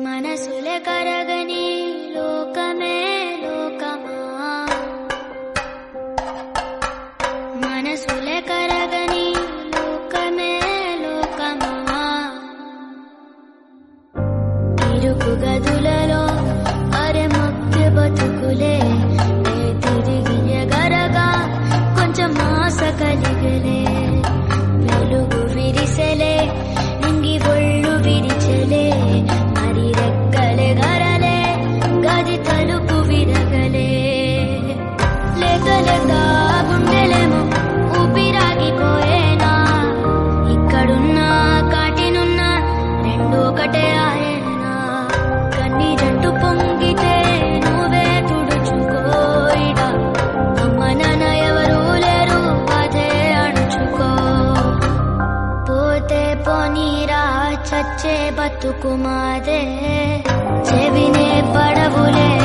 మనసులే కరగని లోకమే లోకమా మనసులే కరగని లోకమే లోకమా ఇరుకు గదులలో అరె మధ్య బతుకులే ఏ తిరిగి ఎగరగా కొంచెం ఆశ కలిగలే వెలుగు విరిసెలే నింగి ఒళ్ళు విరిచెలే మరి రెక్కలే గరలే గది తలుపు విరగలే లేక లేక గుండెలేమో ఊపిరాగిపోయేనా ఇక్కడున్నా కాటినున్నా రెండు ఒకటే ఆయనా కన్నీరట్టు పొంగితే నువ్వే తుడుచుకోయిడా అమ్మ నాన్న ఎవరూ లేరు అదే అణుచుకో పోతే పోనీరా చచ్చే బతుకు మాదే చెవినే పడవులే